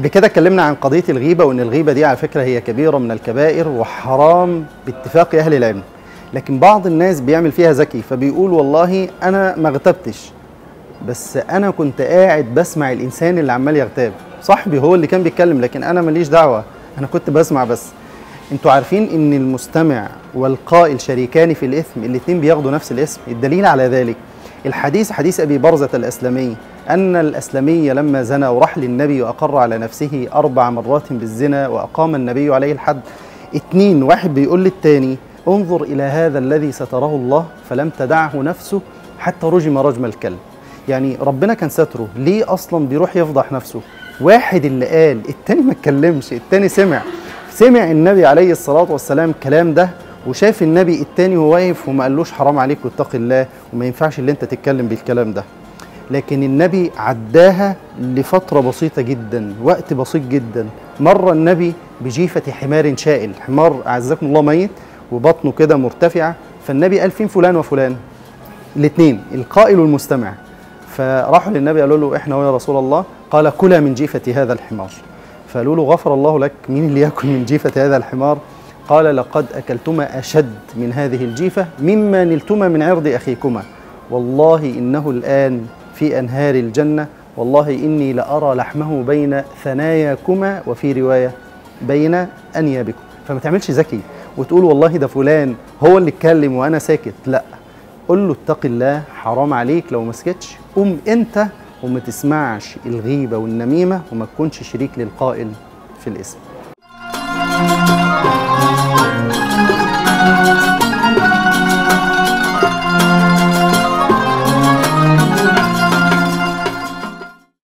قبل كده اتكلمنا عن قضيه الغيبه وان الغيبه دي على فكره هي كبيره من الكبائر وحرام باتفاق اهل العلم لكن بعض الناس بيعمل فيها ذكي فبيقول والله انا ما اغتبتش بس انا كنت قاعد بسمع الانسان اللي عمال يغتاب صاحبي هو اللي كان بيتكلم لكن انا ماليش دعوه انا كنت بسمع بس انتوا عارفين ان المستمع والقائل شريكان في الاثم الاثنين بياخدوا نفس الاسم الدليل على ذلك الحديث حديث ابي برزه الاسلمي ان الاسلمي لما زنى وراح للنبي واقر على نفسه اربع مرات بالزنا واقام النبي عليه الحد اتنين واحد بيقول للتاني انظر الى هذا الذي ستره الله فلم تدعه نفسه حتى رجم رجم الكلب يعني ربنا كان ستره ليه اصلا بيروح يفضح نفسه واحد اللي قال التاني ما اتكلمش التاني سمع سمع النبي عليه الصلاة والسلام الكلام ده وشاف النبي التاني وهو واقف وما قالوش حرام عليك واتق الله وما ينفعش اللي انت تتكلم بالكلام ده لكن النبي عداها لفترة بسيطة جدا وقت بسيط جدا مر النبي بجيفة حمار شائل حمار أعزكم الله ميت وبطنه كده مرتفعة فالنبي قال فين فلان وفلان الاثنين القائل والمستمع فراحوا للنبي قالوا له احنا يا رسول الله قال كلا من جيفة هذا الحمار فقالوا له غفر الله لك مين اللي ياكل من جيفة هذا الحمار قال لقد أكلتما أشد من هذه الجيفة مما نلتما من عرض أخيكما والله إنه الآن في أنهار الجنة والله إني لأرى لحمه بين ثناياكما وفي رواية بين أنيابكم فما تعملش ذكي وتقول والله ده فلان هو اللي اتكلم وأنا ساكت لا قل له اتق الله حرام عليك لو ما سكتش قوم انت وما تسمعش الغيبه والنميمه وما تكونش شريك للقائل في الاسم